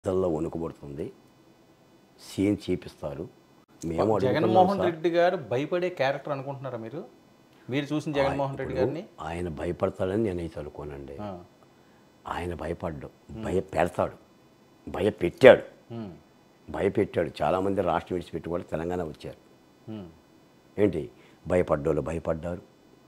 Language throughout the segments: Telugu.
దల్లో వణుకుబడుతుంది సీన్ చూపిస్తారు మేము అడుగుతున్నాం జగన్మోహన్ సార్. రెడ్డి గారు భయపడే క్యారెక్టర్ అనుకుంటున్నారా మీరు మీరు చూసిన జగన్మోహన్ రెడ్డి గారిని ఆయన భయపడతాడని నేనైతే అనుకోనండి ఆ. ఆయన భయపడ్డు భయపెడతాడు భయపెట్టాడు ఉమ్. భయపెట్టాడు చాలామంది రాష్ట్రం విడిచిపెట్టి కూడా తెలంగాణ వచ్చారు ఉమ్. ఏంటి భయపడ్డోళ్ళు భయపడ్డారు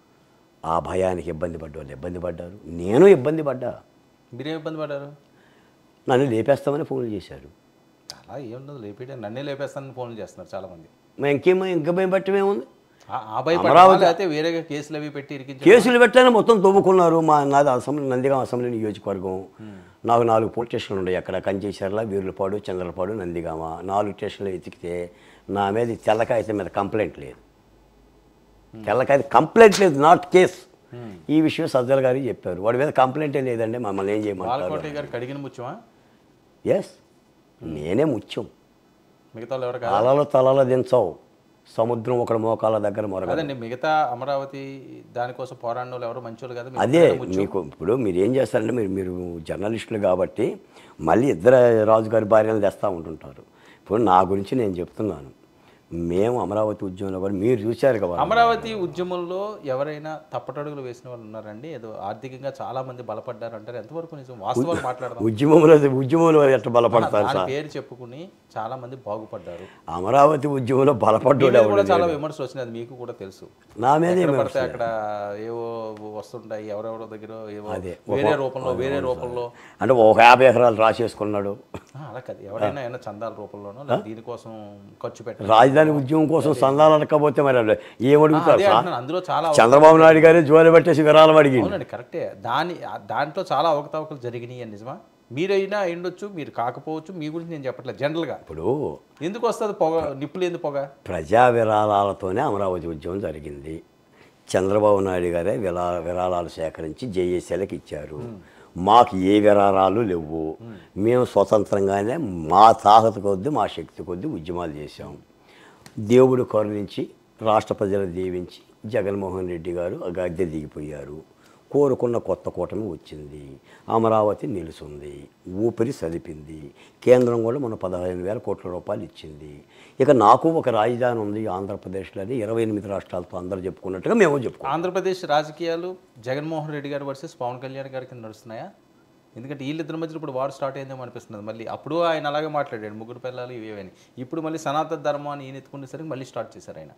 ఆ భయానికి ఇబ్బంది పడ్డోళ్ళు ఇబ్బంది పడ్డారు నేను ఇబ్బంది పడ్డా మీరేం ఇబ్బంది పడ్డారు నన్ను లేపేస్తామని ఫోన్లు చేశారు అలా ఏముండదు లేపేయడం నన్నే లేపేస్తానని ఫోన్లు చేస్తున్నారు చాలా మంది మరి ఇంకేం ఇంకా భయం పట్టమేముంది ఆ- ఆ భయపడాలి అమరావతి- అయితే వేరేగా కేసులు అవి పెట్టి ఇరికించారు కేసులు పెట్టాను మొత్తం తవ్వుకున్నారు మా నాది అసెంబ్లీ నందిగాం అసెంబ్లీ నియోజకవర్గం నాకు నాలుగు పోలీస్ స్టేషన్లు ఉన్నాయి అక్కడ కంచేశ్వర్ల వీరులపాడు చంద్రపాడు నందిగామ నాలుగు స్టేషన్లు ఎతికితే నా మీద ఈ తెల్లకాగితం మీద కంప్లైంట్ లేదు తెల్లకాగితం కంప్లైంట్ లేదు నాట్ కేస్ ఈ విషయం సజ్జల గారు చెప్పారు వాడి మీద కంప్లైంటే లేదండి మమ్మల్ని ఏం చేయమంటారు బాలకోటయ్య గారు కడిగిన ముత్యమా ఎస్ నేనే ముత్యం మిగతా వాళ్ళు ఎవరు కాదు అలలు తలలు దించవు సముద్రం ఒకడు మోకాల దగ్గర మొరగ అదండి మిగతా అమరావతి దానికోసం పోరాడిన వాళ్ళు ఎవరు మంచోళ్ళు కదా మీరు అదే ఒక్కరే ముత్యం. మీకు ఇప్పుడు మీరు ఏం చేస్తారంటే మీరు మీరు జర్నలిస్టులు కాబట్టి మళ్ళీ ఇద్దరు రాజుగారి భార్యలు తెస్తూ ఉంటుంటారు ఇప్పుడు నా గురించి నేను చెప్తున్నాను మేము అమరావతి ఉద్యమంలో కూడా మీరు చూశారు కదా అమరావతి ఉద్యమంలో ఎవరైనా తప్పటడుగులు వేసిన వాళ్ళు ఉన్నారండి ఏదో ఆర్థికంగా చాలా మంది బలపడ్డారు అంటారు ఎంతవరకు నిజం వాస్తవాలు మాట్లాడదాం ఉద్యమంలో ఉద్యమంలో ఎట్లా బలపడతారు దాని సార్ పేరు చెప్పుకుని చాలా మంది బాగుపడ్డారు అమరావతి ఉద్యమంలో మీ బలపడ్డాడు మీద ఎవడు కూడా చాలా విమర్శలు వచ్చినాయి అది మీకు కూడా తెలుసు నా మీద ఎక్కడ ఏమి పడితే అక్కడ ఏవో వస్తుంటాయి ఎవరెవరో దగ్గర ఏవో అదే. వేరే రూపంలో వేరే రూపంలో అంటే ఒక యాభై ఎకరాలు రాసేసుకున్నాడు ఆ, అలా కాదు ఎవరైనా ఏమైనా చందాల రూపంలోనో లేదా దీనికోసం ఖర్చు పెట్టారు రాజధాని ఉద్యమం కోసం సందాలు అడకపోతే మరి వాళ్ళు ఏమడుగుతారు అదే సార్ అంటున్నాను అందులో చాలా చంద్రబాబు నాయుడు గారే జోలి పెట్టేసి విరాళం అడిగింది అవునండి కరెక్టే దాని ఆ దాంట్లో చాలా అవకతవకలు జరిగినాయి అని నిజమా మీరైనా అయిండొచ్చు మీరు కాకపోవచ్చు మీ గురించి నేను చెప్పట్లేదు జనరల్గా ఇప్పుడు ఎందుకు వస్తుంది పొగ నిప్పులు ఎందుకు పొగ ప్రజా విరాళాలతోనే అమరావతి ఉద్యమం జరిగింది చంద్రబాబు నాయుడు గారే విరా విరాళాలు సేకరించి జేఏసీలకు ఇచ్చారు మాకు ఏ విరాళాలు లేవు మేము స్వతంత్రంగానే మా తాహత కొద్దీ మా శక్తి కొద్దీ ఉద్యమాలు చేశాం దేవుడు కరుణించి రాష్ట్ర ప్రజలు దీవించి జగన్మోహన్ రెడ్డి గారు ఆ గద్దె దిగిపోయారు కోరుకున్న కొత్త కూటమి వచ్చింది అమరావతి నిలుసుంది ఊపిరి సదిపింది కేంద్రం కూడా మన పదహైదు వేల కోట్ల రూపాయలు ఇచ్చింది ఇక నాకు ఒక రాజధాని ఉంది ఆంధ్రప్రదేశ్లోని ఇరవై ఎనిమిది రాష్ట్రాలతో అందరూ చెప్పుకున్నట్టుగా మేము చెప్పుకో ఆంధ్రప్రదేశ్ రాజకీయాలు జగన్మోహన్ రెడ్డి గారు వర్సెస్ పవన్ కళ్యాణ్ గారి కింద నడుస్తున్నాయా ఎందుకంటే వీళ్ళిద్దరి మధ్యలో ఇప్పుడు వారు స్టార్ట్ అయిందేమో అనిపిస్తుంది మళ్ళీ అప్పుడు ఆయన అలాగే మాట్లాడాడు ముగ్గురు పిల్లలు ఇవేవని ఇప్పుడు మళ్ళీ సనాతన ధర్మాన్ని ఈయన ఎత్తుకునేసరికి మళ్ళీ స్టార్ట్ చేశారు ఆయన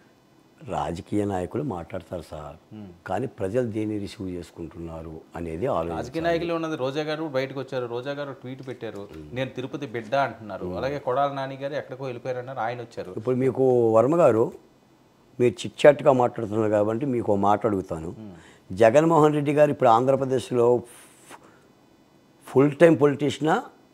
రాజకీయ నాయకులు మాట్లాడతారు సార్ కానీ ప్రజలు దేన్ని రిసీవ్ చేసుకుంటున్నారు అనేది ఆలోచన రాజకీయ నాయకులు ఉన్నది రోజా గారు బయటకు వచ్చారు రోజా గారు ట్వీట్ పెట్టారు నేను తిరుపతి బిడ్డ అంటున్నారు అలాగే కొడాల నాని గారు ఎక్కడికో వెళ్ళిపోయారన్నారు ఆయన వచ్చారు ఇప్పుడు మీకు వర్మ గారు మీరు చిట్చాట్గా మాట్లాడుతున్నారు కాబట్టి మీకు ఓ మాట అడుగుతాను జగన్మోహన్ రెడ్డి గారు ఇప్పుడు ఆంధ్రప్రదేశ్లో ఫుల్ టైం పొలిటీషియనా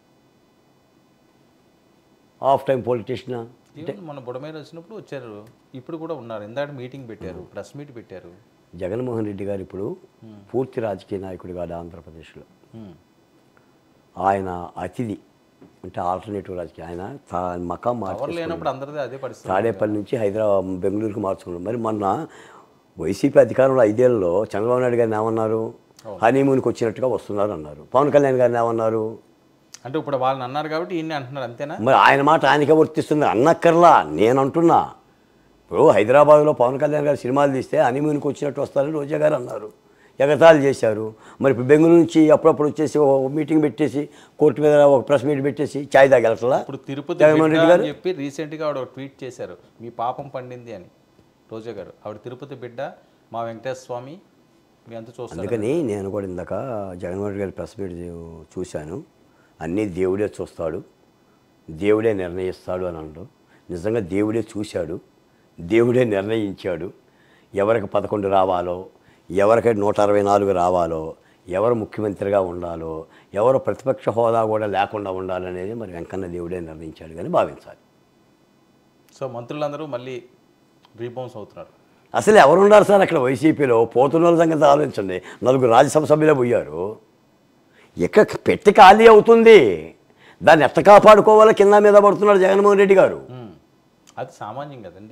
హాఫ్ టైం పొలిటీషియనా ఈవెన్ మన బుడమేరు వచ్చినప్పుడు వచ్చారు ఇప్పుడు కూడా ఉన్నారు ఇందాక మీటింగ్ పెట్టారు ప్రెస్ మీట్ పెట్టారు జగన్మోహన్ రెడ్డి గారు ఇప్పుడు పూర్తి రాజకీయ నాయకుడు కాదు ఆంధ్రప్రదేశ్లో హ్మ్. ఆయన అతిథి అంటే ఆల్టర్నేటివ్ రాజకీయ ఆయన తా మకాం మార్చి పవర్ లేనప్పుడు అందరిది అదే పరిస్థితి తాడేపల్లి నుంచి హైదరాబాద్ బెంగళూరుకి మార్చుకున్నాం మరి మొన్న వైసీపీ అధికారంలో ఐదేళ్లలో చంద్రబాబు నాయుడు గారిని ఏమన్నారు హనీమూన్కి వచ్చినట్టుగా వస్తున్నారు అన్నారు పవన్ కళ్యాణ్ గారిని ఏమన్నారు అంటే ఇప్పుడు వాళ్ళని అన్నారు కాబట్టి ఈయన అంటున్నారు అంతేనా మరి ఆయన మాట ఆయనకే వర్తిస్తుంది అన్నక్కర్లా నేను అంటున్నా ఇప్పుడు హైదరాబాద్లో పవన్ కళ్యాణ్ గారు సినిమాలు తీస్తే హనీమూన్కి వచ్చినట్టు వస్తారని రోజా గారు అన్నారు ఎగతాళి చేశారు మరి ఇప్పుడు బెంగళూరు నుంచి అప్పుడప్పుడు వచ్చేసి ఒక మీటింగ్ పెట్టేసి కోర్టు మీద ఒక ప్రెస్ మీట్ పెట్టేసి ఛాయ్ తాగెళ్ళట్లా ఇప్పుడు తిరుపతి జగన్మోహన్ బిడ్డ రెడ్డి గారు అని చెప్పి రీసెంట్గా ఆవిడ ఒక ట్వీట్ చేశారు మీ పాపం పండింది అని రోజా గారు ఆవిడ తిరుపతి బిడ్డ మా వెంకటేశ్వర స్వామి మీ అంతా చూస్తారు అందుకని నేను కూడా ఇందాక జగన్మోహన్ రెడ్డి గారి ప్రెస్ మీట్ చూశాను అన్నీ దేవుడే చూస్తాడు దేవుడే నిర్ణయిస్తాడు అని అంటూ నిజంగా దేవుడే చూశాడు దేవుడే నిర్ణయించాడు ఎవరికి పదకొండు రావాలో ఎవరికి నూట అరవై నాలుగు రావాలో ఎవరు ముఖ్యమంత్రిగా ఉండాలో ఎవరు ప్రతిపక్ష హోదా కూడా లేకుండా ఉండాలనేది మరి వెంకన్న దేవుడే నిర్ణయించాడు కానీ భావించాలి సో మంత్రులందరూ మళ్ళీ రీబౌన్స్ అవుతున్నారు అసలు ఎవరు ఉన్నారు సార్ అక్కడ వైసీపీలో పోతున్న వాళ్ళ సంగతి ఆలోచించండి నలుగురు రాజ్యసభ సభ్యులే పోయారు ఇక పెట్టి ఖాళీ అవుతుంది దాన్ని ఎట్ట కాపాడుకోవాలో కింద మీద పడుతున్నాడు జగన్మోహన్ రెడ్డి గారు హ్మ్. అది సామాన్యం కదండి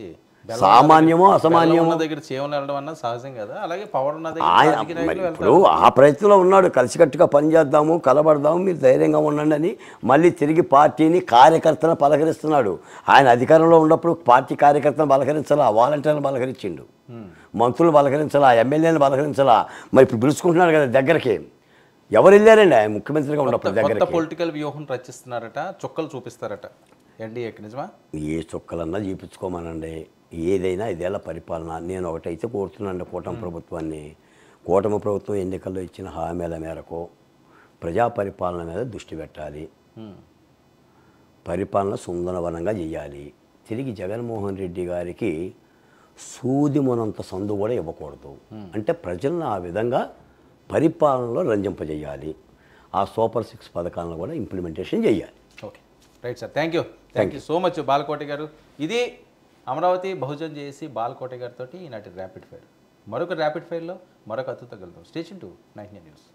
సామాన్యమో బెల్లం అసామాన్యమో ఉన్న దగ్గర చీమలు వెళ్ళడం అన్నది సహజం కదా అలాగే పవర్ ఉన్న దగ్గర ఆయన రాజకీయ మరి నాయకులు ఇప్పుడు వెళ్తారు ఆ ప్రయత్నంలో ఉన్నాడు కలిసికట్టుగా పనిచేద్దాము కలబడదాము మీరు ధైర్యంగా ఉండండి అని మళ్ళీ తిరిగి పార్టీని కార్యకర్తను పలకరిస్తున్నాడు ఆయన అధికారంలో ఉన్నప్పుడు పార్టీ కార్యకర్తను పలకరించాలా వాలంటీర్లను పలకరించిండు మంత్రులు పలకరించాలా ఎమ్మెల్యేలను పలకరించాలా మరి ఇప్పుడు పిలుచుకుంటున్నాడు కదా దగ్గరికి ఎవరు వెళ్ళారండి ఆయన ముఖ్యమంత్రిగా ఉన్నప్పుడు కొత్త దగ్గరికి పొలిటికల్ వ్యూహం రచిస్తున్నారట చుక్కలు చూపిస్తారట ఎన్డీఏకి నిజమా ఏ చుక్కలన్నా చూపించుకోమనండి ఏదైనా ఇదేళ్ళ పరిపాలన నేను ఒకటైతే కోరుతున్నాను కూటమి ప్రభుత్వాన్ని కూటమి ప్రభుత్వం ఎన్నికల్లో ఇచ్చిన హామీల మేరకు ప్రజా పరిపాలన మీద దృష్టి పెట్టాలి హ్మ్. పరిపాలన సుందరవనంగా చేయాలి తిరిగి జగన్మోహన్ రెడ్డి గారికి సూదిమునంత సందు కూడా ఇవ్వకూడదు అంటే ప్రజలను ఆ విధంగా పరిపాలనలో రంజింపజేయాలి ఆ సూపర్ సిక్స్ పథకాలను కూడా ఇంప్లిమెంటేషన్ చేయాలి okay right sir thank you thank you so much Balakoti గారు ఇది అమరావతి బహుజన్ చేసి బాలకోటి గారితో ఈనాటి ర్యాపిడ్ ఫైర్ మరొక ర్యాపిడ్ ఫైర్లో మరొక అతుత కలుద్దాం స్టేషన్ టు నైన్ న్యూస్